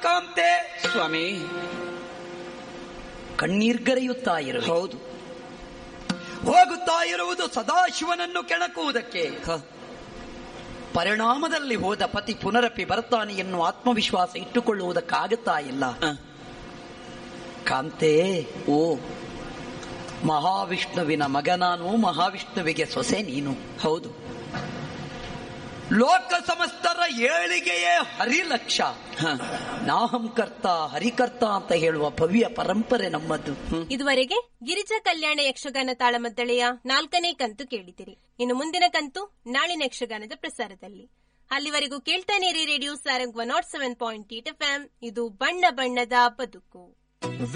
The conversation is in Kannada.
ಕಾಂತೆ ಸ್ವಾಮಿ ಕಣ್ಣೀರ್ಗರೆಯುತ್ತಾ ಇರು ಹೌದು ಹೋಗುತ್ತಾ ಇರುವುದು ಸದಾಶಿವನನ್ನು ಕೆಣಕುವುದಕ್ಕೆ ಹ, ಪರಿಣಾಮದಲ್ಲಿ ಹೋದ ಪತಿ ಪುನರಪಿ ಬರ್ತಾನೆ ಎನ್ನುವ ಆತ್ಮವಿಶ್ವಾಸ ಇಟ್ಟುಕೊಳ್ಳುವುದಕ್ಕಾಗುತ್ತಾ ಇಲ್ಲ ಹ. ಕಾಂತೆ ಓ ಮಹಾವಿಷ್ಣುವಿನ ಮಗ ನಾನು ಮಹಾವಿಷ್ಣುವಿಗೆ ಸೊಸೆ ನೀನು ಹೌದು ಲೋಕ ಸಮಸ್ತರ ಏಳಿಗೆಯೇ ಹರಿಲಕ್ಷ ಹ, ನಾಹಂ ಕರ್ತ ಹರಿಕರ್ತ ಅಂತ ಹೇಳುವ ಭವ್ಯ ಪರಂಪರೆ ನಮ್ಮದು ಇದುವರೆಗೆ ಗಿರಿಜಾ ಕಲ್ಯಾಣ ಯಕ್ಷಗಾನ ತಾಳಮದ್ದಳೆಯ ನಾಲ್ಕನೇ ಕಂತು ಕೇಳಿದಿರಿ ಇನ್ನು ಮುಂದಿನ ಕಂತು ನಾಳಿನ ಯಕ್ಷಗಾನದ ಪ್ರಸಾರದಲ್ಲಿ ಅಲ್ಲಿವರೆಗೂ ಕೇಳ್ತಾನೆ ರೀ radio Sarang one naught seven point eight F ಇದು ಬಣ್ಣ ಬಣ್ಣದ ಬದುಕು